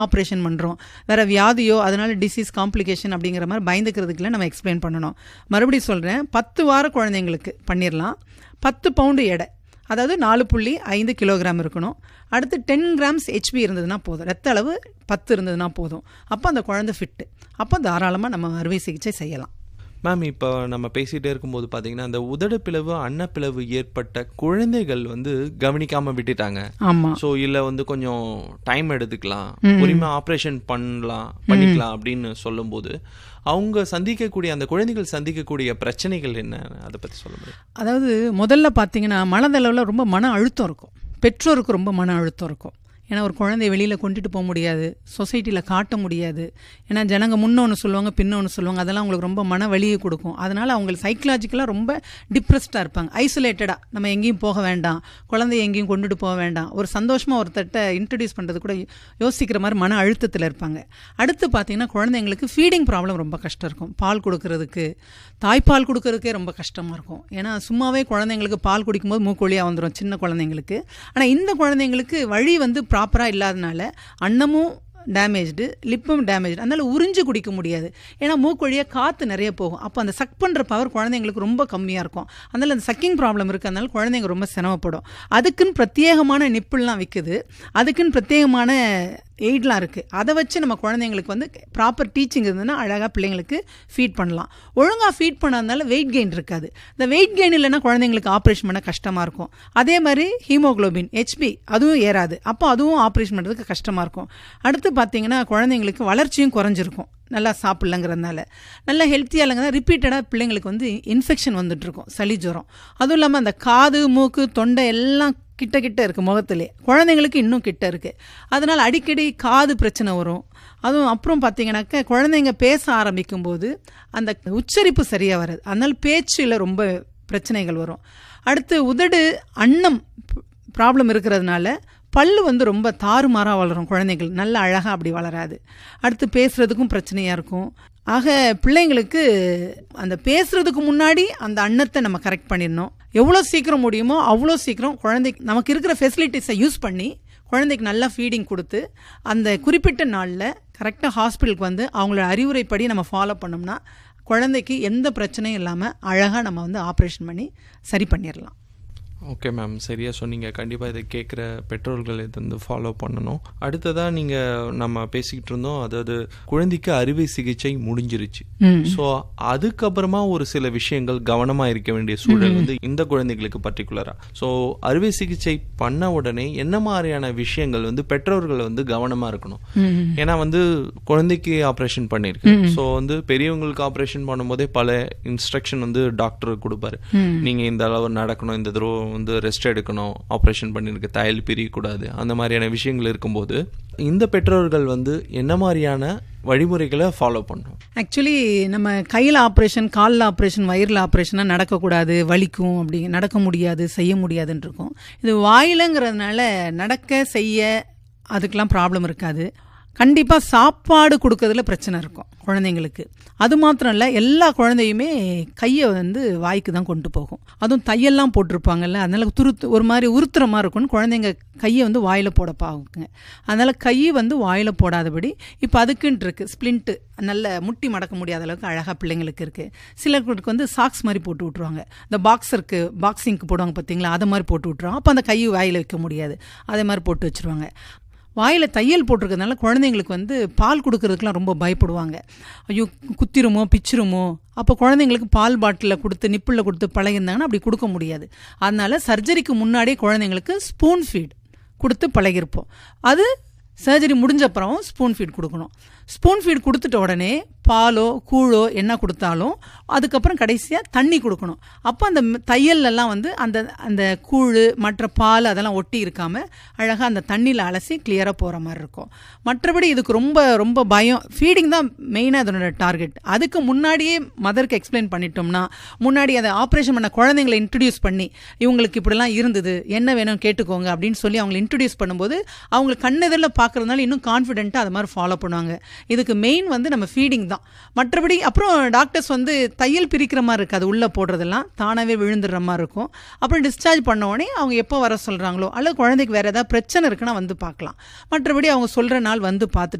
operation பண்ணுறோம் வேறு வியாதியோ அதனால டிசீஸ் காம்ப்ளிகேஷன் அப்படிங்கிற மாதிரி பயந்துக்கிறதுக்குல நம்ம எக்ஸ்பிளைன் பண்ணணும் மறுபடியும் சொல்கிறேன் பத்து வார குழந்தைங்களுக்கு பண்ணிடலாம் பத்து பவுண்டு எடை அதாவது நாலு புள்ளி ஐந்து கிலோகிராம் இருக்கணும் அடுத்து டென் கிராம்ஸ் ஹெச்பி இருந்ததுன்னா போதும் ரத்த அளவு பத்து இருந்ததுன்னா போதும் அப்போ அந்த குழந்தை ஃபிட்டு அப்போ தாராளமாக நம்ம அறுவை சிகிச்சை செய்யலாம் மேம் இப்போ நம்ம பேசிகிட்டே இருக்கும்போது பார்த்தீங்கன்னா அந்த உதடுப்பிளவு அன்னப்பிளவு ஏற்பட்ட குழந்தைகள் வந்து கவனிக்காம விட்டுட்டாங்க ஆமாம் ஸோ இல்லை வந்து கொஞ்சம் டைம் எடுத்துக்கலாம் பொறுமையாக ஆப்ரேஷன் பண்ணலாம் பண்ணிக்கலாம் அப்படின்னு சொல்லும்போது அவங்க சந்திக்கக்கூடிய அந்த குழந்தைகள் சந்திக்கக்கூடிய பிரச்சனைகள் என்ன அதை பற்றி சொல்ல முடியும் அதாவது முதல்ல பார்த்தீங்கன்னா மனதளவில் ரொம்ப மன அழுத்தம் இருக்கும் பெற்றோருக்கு ரொம்ப மன அழுத்தம் இருக்கும் ஏன்னா ஒரு குழந்தைய வெளியில் கொண்டுட்டு போக முடியாது சொசைட்டியில் காட்ட முடியாது ஏன்னா ஜனங்க முன்ன ஒன்று சொல்லுவாங்க பின்ன ஒன்று சொல்லுவாங்க அதெல்லாம் அவங்களுக்கு ரொம்ப மன வலியை கொடுக்கும் அதனால் அவங்க சைக்கலாஜிக்கலாக ரொம்ப டிப்ரெஸ்டாக இருப்பாங்க ஐசோலேட்டடாக நம்ம எங்கேயும் போக வேண்டாம் குழந்தைய எங்கேயும் கொண்டுட்டு போக வேண்டாம் ஒரு சந்தோஷமாக ஒருத்தட்ட இன்ட்ரடியூஸ் பண்ணுறது கூட யோசிக்கிற மாதிரி மன அழுத்தத்தில் இருப்பாங்க அடுத்து பார்த்தீங்கன்னா குழந்தைங்களுக்கு ஃபீடிங் ப்ராப்ளம் ரொம்ப கஷ்டம் இருக்கும் பால் கொடுக்கறதுக்கு தாய்ப்பால் கொடுக்கறதுக்கே ரொம்ப கஷ்டமாக இருக்கும் ஏன்னா சும்மாவே குழந்தைங்களுக்கு பால் குடிக்கும்போது மூக்கொழியாக வந்துடும் சின்ன குழந்தைங்களுக்கு ஆனால் இந்த குழந்தைங்களுக்கு வழி வந்து ப்ராப்பராக இல்லாதனால அன்னமும் டேமேஜ்டு லிப்பும் டேமேஜ் அதனால் உறிஞ்சு குடிக்க முடியாது ஏன்னா மூக்கொழியாக காற்று நிறைய போகும் அப்போ அந்த சக் பண்ணுற பவர் குழந்தைங்களுக்கு ரொம்ப கம்மியாக இருக்கும் அதனால் அந்த சக்கிங் ப்ராப்ளம் இருக்கிறதுனால குழந்தைங்க ரொம்ப சிரமப்படும் அதுக்குன்னு பிரத்யேகமான நிப்புல்லாம் விற்குது அதுக்குன்னு பிரத்யேகமான எய்ட்லாம் இருக்குது அதை வச்சு நம்ம குழந்தைங்களுக்கு வந்து ப்ராப்பர் டீச்சிங் இருந்ததுன்னா அழகாக பிள்ளைங்களுக்கு ஃபீட் பண்ணலாம் ஒழுங்காக ஃபீட் பண்ணாதனால வெயிட் கெயின் இருக்காது இந்த வெயிட் கெயின் இல்லைன்னா குழந்தைங்களுக்கு ஆப்ரேஷன் பண்ண கஷ்டமாக இருக்கும் அதே மாதிரி ஹீமோக்ளோபின் ஹெச்பி அதுவும் ஏறாது அப்போ அதுவும் ஆப்ரேஷன் பண்ணுறதுக்கு கஷ்டமாக இருக்கும் அடுத்து பார்த்தீங்கன்னா குழந்தைங்களுக்கு வளர்ச்சியும் குறைஞ்சிருக்கும் நல்லா சாப்பிட்லங்கிறதுனால நல்லா ஹெல்த்தியாக இல்லைங்க ரிப்பீட்டடாக பிள்ளைங்களுக்கு வந்து இன்ஃபெக்ஷன் வந்துட்டுருக்கும் சளி ஜுரம் அதுவும் இல்லாமல் அந்த காது மூக்கு தொண்டை எல்லாம் கிட்ட கிட்ட இருக்குது முகத்திலே குழந்தைங்களுக்கு இன்னும் கிட்ட இருக்குது அதனால் அடிக்கடி காது பிரச்சனை வரும் அதுவும் அப்புறம் பார்த்தீங்கன்னாக்க குழந்தைங்க பேச ஆரம்பிக்கும் போது அந்த உச்சரிப்பு சரியாக வராது அதனால் பேச்சில் ரொம்ப பிரச்சனைகள் வரும் அடுத்து உதடு அன்னம் ப்ராப்ளம் இருக்கிறதுனால பல்லு வந்து ரொம்ப தாறுமாறாக வளரும் குழந்தைகள் நல்ல அழகாக அப்படி வளராது அடுத்து பேசுகிறதுக்கும் பிரச்சனையாக இருக்கும் ஆக பிள்ளைங்களுக்கு அந்த பேசுகிறதுக்கு முன்னாடி அந்த அன்னத்தை நம்ம கரெக்ட் பண்ணிடணும் எவ்வளோ சீக்கிரம் முடியுமோ அவ்வளோ சீக்கிரம் குழந்தைக்கு நமக்கு இருக்கிற ஃபெசிலிட்டிஸை யூஸ் பண்ணி குழந்தைக்கு நல்லா ஃபீடிங் கொடுத்து அந்த குறிப்பிட்ட நாளில் கரெக்டாக ஹாஸ்பிட்டலுக்கு வந்து அவங்களோட அறிவுரைப்படி நம்ம ஃபாலோ பண்ணோம்னா குழந்தைக்கு எந்த பிரச்சனையும் இல்லாமல் அழகாக நம்ம வந்து ஆப்ரேஷன் பண்ணி சரி பண்ணிடலாம் ஓகே மேம் சரியாக சொன்னீங்க கண்டிப்பாக இதை கேட்குற பெற்றோர்கள் இதை வந்து ஃபாலோ பண்ணணும் அடுத்ததாக நீங்கள் நம்ம பேசிக்கிட்டு இருந்தோம் அதாவது குழந்தைக்கு அறுவை சிகிச்சை முடிஞ்சிருச்சு ஸோ அதுக்கப்புறமா ஒரு சில விஷயங்கள் கவனமாக இருக்க வேண்டிய சூழல் வந்து இந்த குழந்தைகளுக்கு பர்டிகுலராக ஸோ அறுவை சிகிச்சை பண்ண உடனே என்ன மாதிரியான விஷயங்கள் வந்து பெற்றோர்கள் வந்து கவனமாக இருக்கணும் ஏன்னா வந்து குழந்தைக்கு ஆப்ரேஷன் பண்ணியிருக்கு ஸோ வந்து பெரியவங்களுக்கு ஆப்ரேஷன் பண்ணும்போதே பல இன்ஸ்ட்ரக்ஷன் வந்து டாக்டர் கொடுப்பாரு நீங்கள் இந்த அளவு நடக்கணும் இந்த தடவை வந்து ரெஸ்ட் எடுக்கணும் ஆப்ரேஷன் பண்ணியிருக்க தையல் பிரியக்கூடாது அந்த மாதிரியான விஷயங்கள் இருக்கும்போது இந்த பெற்றோர்கள் வந்து என்ன மாதிரியான வழிமுறைகளை ஃபாலோ பண்ணணும் ஆக்சுவலி நம்ம கையில் ஆப்ரேஷன் காலில் ஆப்ரேஷன் வயிறில் ஆப்ரேஷனாக நடக்கக்கூடாது வலிக்கும் அப்படி நடக்க முடியாது செய்ய முடியாதுன்னு இருக்கும் இது வாயிலங்கிறதுனால நடக்க செய்ய அதுக்கெலாம் ப்ராப்ளம் இருக்காது கண்டிப்பாக சாப்பாடு கொடுக்கறதுல பிரச்சனை இருக்கும் குழந்தைங்களுக்கு அது மாத்திரம் இல்லை எல்லா குழந்தையுமே கையை வந்து வாய்க்கு தான் கொண்டு போகும் அதுவும் தையெல்லாம் போட்டிருப்பாங்கல்ல அதனால துருத்து ஒரு மாதிரி உறுத்துற மாதிரி இருக்கும்னு குழந்தைங்க கையை வந்து வாயில் போட பாக்குங்க அதனால கை வந்து வாயில் போடாதபடி இப்போ அதுக்குன்ட்டு இருக்கு ஸ்பிளிண்ட்டு நல்ல முட்டி மடக்க முடியாத அளவுக்கு அழகாக பிள்ளைங்களுக்கு இருக்கு சிலருக்கு வந்து சாக்ஸ் மாதிரி போட்டு விட்ருவாங்க இந்த பாக்ஸருக்கு பாக்ஸிங்க்கு போடுவாங்க பார்த்தீங்களா அதை மாதிரி போட்டு விட்ருவாங்க அப்போ அந்த கையை வாயில் வைக்க முடியாது அதே மாதிரி போட்டு வச்சுருவாங்க வாயில் தையல் போட்டிருக்கிறதுனால குழந்தைங்களுக்கு வந்து பால் கொடுக்கறதுக்குலாம் ரொம்ப பயப்படுவாங்க ஐயோ குத்திருமோ பிச்சிருமோ அப்போ குழந்தைங்களுக்கு பால் பாட்டிலில் கொடுத்து நிப்பிளில் கொடுத்து பழகிருந்தாங்கன்னா அப்படி கொடுக்க முடியாது அதனால சர்ஜரிக்கு முன்னாடியே குழந்தைங்களுக்கு ஸ்பூன் ஃபீட் கொடுத்து பழகிருப்போம் அது சர்ஜரி முடிஞ்ச அப்புறம் ஸ்பூன் ஃபீட் கொடுக்கணும் ஸ்பூன் ஃபீட் கொடுத்துட்ட உடனே பாலோ கூழோ என்ன கொடுத்தாலும் அதுக்கப்புறம் கடைசியாக தண்ணி கொடுக்கணும் அப்போ அந்த தையல்லாம் வந்து அந்த அந்த கூழ் மற்ற பால் அதெல்லாம் ஒட்டி இருக்காமல் அழகாக அந்த தண்ணியில் அலசி கிளியராக போகிற மாதிரி இருக்கும் மற்றபடி இதுக்கு ரொம்ப ரொம்ப பயம் ஃபீடிங் தான் மெயினாக அதனோட டார்கெட் அதுக்கு முன்னாடியே மதருக்கு எக்ஸ்பிளைன் பண்ணிட்டோம்னா முன்னாடி அதை ஆப்ரேஷன் பண்ண குழந்தைங்களை இன்ட்ரடியூஸ் பண்ணி இவங்களுக்கு இப்படிலாம் இருந்தது என்ன வேணும் கேட்டுக்கோங்க அப்படின்னு சொல்லி அவங்களை இன்ட்ரடியூஸ் பண்ணும்போது அவங்களுக்கு கண்ணெதிரில் பார்க்க பார்க்கறதுனால இன்னும் கான்ஃபிடென்ட்டாக அது மாதிரி ஃபாலோ பண்ணுவாங்க இதுக்கு மெயின் வந்து நம்ம ஃபீடிங் தான் மற்றபடி அப்புறம் டாக்டர்ஸ் வந்து தையல் பிரிக்கிற மாதிரி இருக்காது உள்ளே போடுறதெல்லாம் தானாகவே விழுந்துடுற மாதிரி இருக்கும் அப்புறம் டிஸ்சார்ஜ் பண்ண உடனே அவங்க எப்போ வர சொல்கிறாங்களோ அல்லது குழந்தைக்கு வேறு ஏதாவது பிரச்சனை இருக்குன்னா வந்து பார்க்கலாம் மற்றபடி அவங்க சொல்கிற நாள் வந்து பார்த்துட்டு